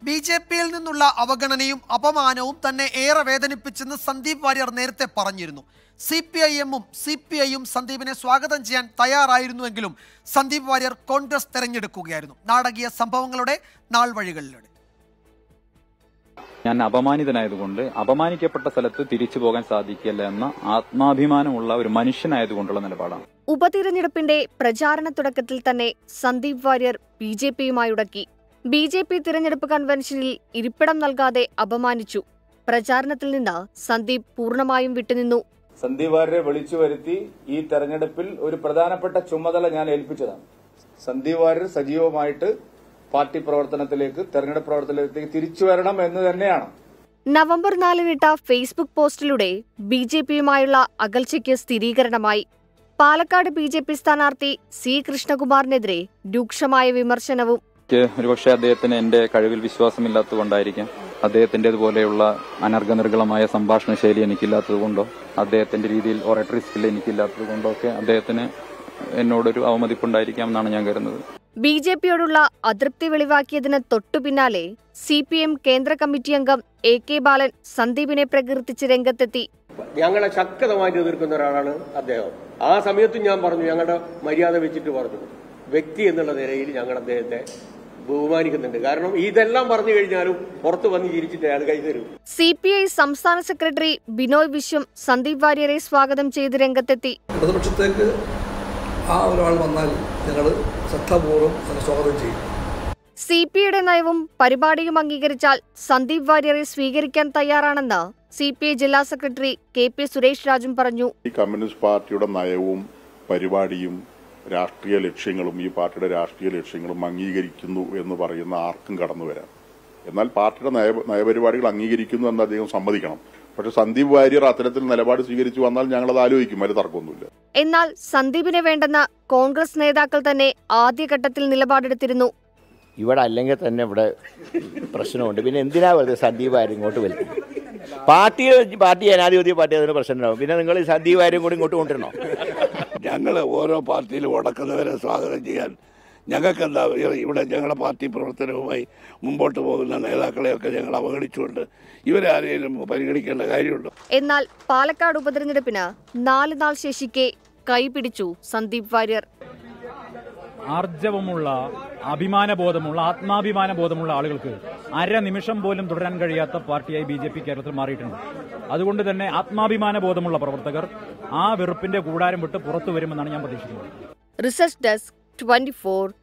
B J പിയിൽ നിന്നുള്ള അവഗണനയും അപമാനവും തന്നെ ഏറെ വേദനിപ്പിച്ചെന്ന് സന്ദീപ് വാര്യർ നേരത്തെ പറഞ്ഞിരുന്നു സി പി ഐ എമ്മും സി പി ഐയും സന്ദീപിനെ സ്വാഗതം ചെയ്യാൻ തയ്യാറായിരുന്നുവെങ്കിലും സന്ദീപ് വാര്യർ കോൺഗ്രസ് തെരഞ്ഞെടുക്കുകയായിരുന്നു നാടകീയ സംഭവങ്ങളുടെ നാൾ വഴികളിലൂടെ ഞാൻ അപമാനിതനായതുകൊണ്ട് അപമാനിക്കപ്പെട്ട സ്ഥലത്ത് തിരിച്ചു പോകാൻ സാധിക്കില്ല എന്ന ആത്മാഭിമാനമുള്ള ഒരു മനുഷ്യനായതുകൊണ്ടുള്ള നിലപാടാണ് ഉപതിരഞ്ഞെടുപ്പിന്റെ പ്രചാരണ തുടക്കത്തിൽ തന്നെ സന്ദീപ് വാര്യർ ബി ജെ പിയുമായി ഉടക്കി ബി ജെ പി തിരഞ്ഞെടുപ്പ് കൺവെൻഷനിൽ ഇരിപ്പിടം നൽകാതെ അപമാനിച്ചു പ്രചാരണത്തിൽ നിന്ന് സന്ദീപ് പൂർണ്ണമായും വിട്ടുനിന്നു സന്ദീപ് വാര്യരെ വിളിച്ചു വരുത്തി ഈ തെരഞ്ഞെടുപ്പിൽ ഒരു പ്രധാനപ്പെട്ട ചുമതല ഞാൻ ഏൽപ്പിച്ചതാണ് സന്ദീപ് വാര്യർ സജീവമായിട്ട് പാർട്ടി പ്രവർത്തനത്തിലേക്ക് തെരഞ്ഞെടുപ്പ് പ്രവർത്തനത്തിലേക്ക് തിരിച്ചു വരണം എന്ന് തന്നെയാണ് നവംബർ നാലിനിട്ട ഫേസ്ബുക്ക് പോസ്റ്റിലൂടെ ബി ജെ പിയുമായുള്ള അകൽച്ചയ്ക്ക് സ്ഥിരീകരണമായി പാലക്കാട് ബി ജെ പി സ്ഥാനാർത്ഥി സി കൃഷ്ണകുമാറിനെതിരെ രൂക്ഷമായ വിമർശനവും എനിക്ക് ഒരുപക്ഷെ അദ്ദേഹത്തിന് എന്റെ കഴിവിൽ വിശ്വാസമില്ലാത്തതുകൊണ്ടായിരിക്കാം അദ്ദേഹത്തിൻ്റെതുപോലെയുള്ള അനർഘനിർഗളമായ സംഭാഷണ ശൈലി എനിക്കില്ലാത്തതുകൊണ്ടോ അദ്ദേഹത്തിന്റെ രീതിയിൽ ഒറേറ്ററി സ്കിൽ എനിക്കില്ലാത്തത് കൊണ്ടോ ഒക്കെ അദ്ദേഹത്തിന് എന്നോടൊരു അവമതിപ്പുണ്ടായിരിക്കാം എന്നാണ് ഞാൻ കരുതുന്നത് ബി ജെ പിയോടുള്ള അതൃപ്തി വെളിവാക്കിയതിന് തൊട്ടുപിന്നാലെ സി പി എം കേന്ദ്ര കമ്മിറ്റി അംഗം എ കെ ബാലൻ സന്ദീപിനെ പ്രകീർത്തിച്ച് രംഗത്തെത്തി ഞങ്ങളെ ശക്തമായിട്ട് എതിർക്കുന്ന ഒരാളാണ് അദ്ദേഹം ആ സമയത്തും ഞാൻ പറഞ്ഞു ഞങ്ങളുടെ മര്യാദ വെച്ചിട്ട് പറഞ്ഞു വ്യക്തി എന്നുള്ള നിലയിൽ ഞങ്ങൾ അദ്ദേഹത്തെ ബഹുമാനിക്കുന്നുണ്ട് കാരണം ഇതെല്ലാം പറഞ്ഞു കഴിഞ്ഞാലും പുറത്ത് വന്ന് ചിരിച്ചിട്ട് അയാൾ കൈ തരും സി പി ഐ സംസ്ഥാന സെക്രട്ടറി ബിനോയ് വിശ്വം സന്ദീപ് വാര്യരെ സ്വാഗതം ചെയ്ത് രംഗത്തെത്തി ഇടതുപക്ഷത്തേക്ക് ആ ഒരാൾ വന്നാൽ ഞങ്ങൾ ശ്രദ്ധാപൂർവ്വം അതിനെ സ്വാഗതം ചെയ്യും സി പി ഐയുടെ നയവും പരിപാടിയും അംഗീകരിച്ചാൽ സന്ദീപ് വാര്യരെ സ്വീകരിക്കാൻ തയ്യാറാണെന്ന് സി പി ഐ ജില്ലാ സെക്രട്ടറി കെ പി സുരേഷ് രാജും പറഞ്ഞു ഈ കമ്മ്യൂണിസ്റ്റ് പാർട്ടിയുടെ നയവും പരിപാടിയും രാഷ്ട്രീയ ലക്ഷ്യങ്ങളും ഈ പാർട്ടിയുടെ രാഷ്ട്രീയ ലക്ഷ്യങ്ങളും അംഗീകരിക്കുന്നു എന്ന് പറയുന്ന ആർക്കും കടന്നു വരാം എന്നാൽ പാർട്ടിയുടെ നയ നയപരിപാടികൾ അംഗീകരിക്കുന്നു എന്ന് അദ്ദേഹം സമ്മതിക്കണം പക്ഷെ സന്ദീപ് വാര്യർ അത്തരത്തിൽ നിലപാട് സ്വീകരിച്ചു വന്നാൽ ഞങ്ങളത് ആലോചിക്കും അതിൽ തർക്കമൊന്നുമില്ല എന്നാൽ സന്ദീപിനെ വേണ്ടെന്ന് കോൺഗ്രസ് നേതാക്കൾ തന്നെ ആദ്യഘട്ടത്തിൽ നിലപാടെടുത്തിരുന്നു ഇവിടെ അല്ലെങ്കിൽ തന്നെ ഇവിടെ പ്രശ്നമുണ്ട് പിന്നെ എന്തിനാ വെറുതെ സന്ദീപ് ആരും ഇങ്ങോട്ട് വരുന്നത് പാർട്ടി പാർട്ടി ജനാധിപത്യ പാർട്ടി അതിന് പ്രശ്നമുണ്ടാവും പിന്നെ നിങ്ങൾ ഈ സന്ദീപ് ആരും കൂടി ഇങ്ങോട്ട് കൊണ്ടുവരണോ ഞങ്ങൾ ഓരോ പാർട്ടിയിലും ഉടക്കുന്നവരെ സ്വാഗതം ചെയ്യാൻ ഞങ്ങൾക്ക് എന്താ ഇവിടെ ഞങ്ങളുടെ പാർട്ടി പ്രവർത്തനവുമായി മുമ്പോട്ട് പോകുന്ന നേതാക്കളെയൊക്കെ ഞങ്ങൾ അവഗണിച്ചുകൊണ്ട് ഇവരെ ആരെയും പരിഗണിക്കേണ്ട കാര്യമുണ്ടോ എന്നാൽ പാലക്കാട് ഉപതെരഞ്ഞെടുപ്പിന് നാല് നാൾ ശേഷിക്കെ കൈപിടിച്ചു സന്ദീപ് വാര്യർ ആർജവമുള്ള അഭിമാനബോധമുള്ള ആത്മാഭിമാന ബോധമുള്ള ആളുകൾക്ക് അര നിമിഷം പോലും തുടരാൻ കഴിയാത്ത പാർട്ടിയായി ബി ജെ പി കേരളത്തിൽ മാറിയിട്ടുണ്ട് അതുകൊണ്ട് തന്നെ ആത്മാഭിമാന ബോധമുള്ള പ്രവർത്തകർ ആ വെറുപ്പിന്റെ കൂടാരം വിട്ട് പുറത്തു വരുമെന്നാണ് ഞാൻ പ്രതീക്ഷിക്കുന്നത് റിസർച്ച് ഡെസ്ക് ട്വന്റി